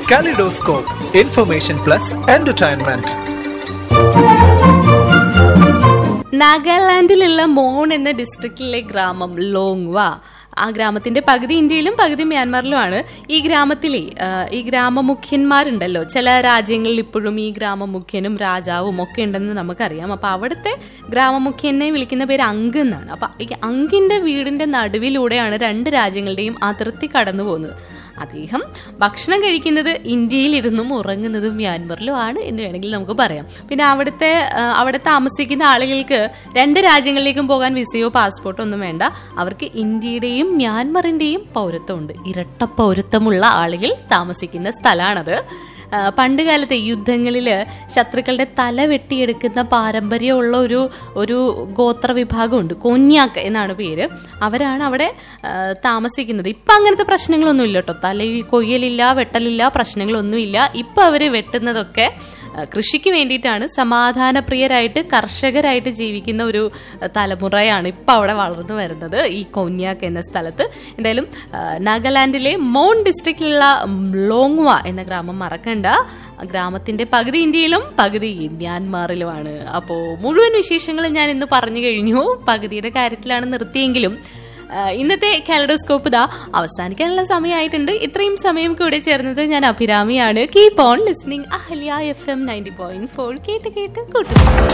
Kaleidoscope, Information Plus Entertainment. നാഗാലാൻഡിലുള്ള മോൺ എന്ന ഡിസ്ട്രിക്റ്റിലെ ഗ്രാമം ലോങ്വ ആ ഗ്രാമത്തിന്റെ പകുതി ഇന്ത്യയിലും പകുതി മ്യാൻമാറിലുമാണ് ഈ ഗ്രാമത്തിലെ ആ, ഈ ഗ്രാമമുഖ്യന്മാരുണ്ടല്ലോ ചില രാജ്യങ്ങളിൽ ഇപ്പോഴും ഈ ഗ്രാമമുഖ്യനും രാജാവും ഒക്കെ ഉണ്ടെന്ന് നമുക്കറിയാം അപ്പൊ അവിടുത്തെ ഗ്രാമമുഖ്യനെ വിളിക്കുന്ന പേര് അങ്ക് എന്നാണ് അപ്പൊ ഈ അങ്കിന്റെ വീടിന്റെ നടുവിലൂടെയാണ് രണ്ട് രാജ്യങ്ങളുടെയും അതിർത്തി കടന്നു പോകുന്നത് അദ്ദേഹം ഭക്ഷണം കഴിക്കുന്നത് ഇന്ത്യയിലിരുന്നും ഉറങ്ങുന്നതും മ്യാൻമറിലും ആണ് എന്ന് വേണമെങ്കിൽ നമുക്ക് പറയാം പിന്നെ അവിടുത്തെ ആ, അവിടെ താമസിക്കുന്ന ആളുകൾക്ക് രണ്ട് രാജ്യങ്ങളിലേക്കും പോകാൻ വിസയോ പാസ്പോർട്ടോ ഒന്നും വേണ്ട അവർക്ക് ഇന്ത്യയുടെയും മ്യാൻമറിന്റെയും പൗരത്വമുണ്ട് ഇരട്ട പൗരത്വമുള്ള ആളുകൾ താമസിക്കുന്ന സ്ഥലമാണത് ആ, പണ്ട് കാലത്തെ യുദ്ധങ്ങളിൽ ശത്രുക്കളുടെ തല വെട്ടിയെടുക്കുന്ന പാരമ്പര്യമുള്ള ഒരു ഒരു ഗോത്ര വിഭാഗമുണ്ട് കൊന്യാക്ക് എന്നാണ് പേര് അവരാണ് അവിടെ ആ, താമസിക്കുന്നത് ഇപ്പം അങ്ങനത്തെ പ്രശ്നങ്ങളൊന്നും ഇല്ല കേട്ടോ തല കൊയ്യലില്ല വെട്ടലില്ല പ്രശ്നങ്ങളൊന്നുമില്ല ഇപ്പം അവർ വെട്ടുന്നതൊക്കെ ആ, കൃഷിക്ക് വേണ്ടിയിട്ടാണ് സമാധാനപ്രിയരായിട്ട് കർഷകരായിട്ട് ജീവിക്കുന്ന ഒരു ആ, തലമുറയാണ് ഇപ്പം അവിടെ വളർന്നു വരുന്നത് ഈ കൊന്യാക്ക് എന്ന സ്ഥലത്ത് എന്തായാലും ആ, നാഗാലാൻഡിലെ മൗണ്ട് ഡിസ്ട്രിക്റ്റിലുള്ള ലോങ്വ എന്ന ഗ്രാമം മറക്കണ്ട ഗ്രാമത്തിന്റെ പകുതി ഇന്ത്യയിലും പകുതി മ്യാൻമാറിലുമാണ് അപ്പോൾ മുഴുവൻ വിശേഷങ്ങളും ഞാൻ ഇന്ന് പറഞ്ഞു കഴിഞ്ഞു പകുതിയുടെ കാര്യത്തിലാണ് നിർത്തിയെങ്കിലും ആ, ഇന്നത്തെ കാലഡോസ്കോപ്പ് ഇതാ അവസാനിക്കാനുള്ള സമയമായിട്ടുണ്ട് ഇത്രയും സമയം കൂടെ ചേർന്നത് ഞാൻ അഭിരാമിയാണ് keep on listening Ahalya F M ninety point four കേട്ട് കേട്ട് കൂട്ടുന്നു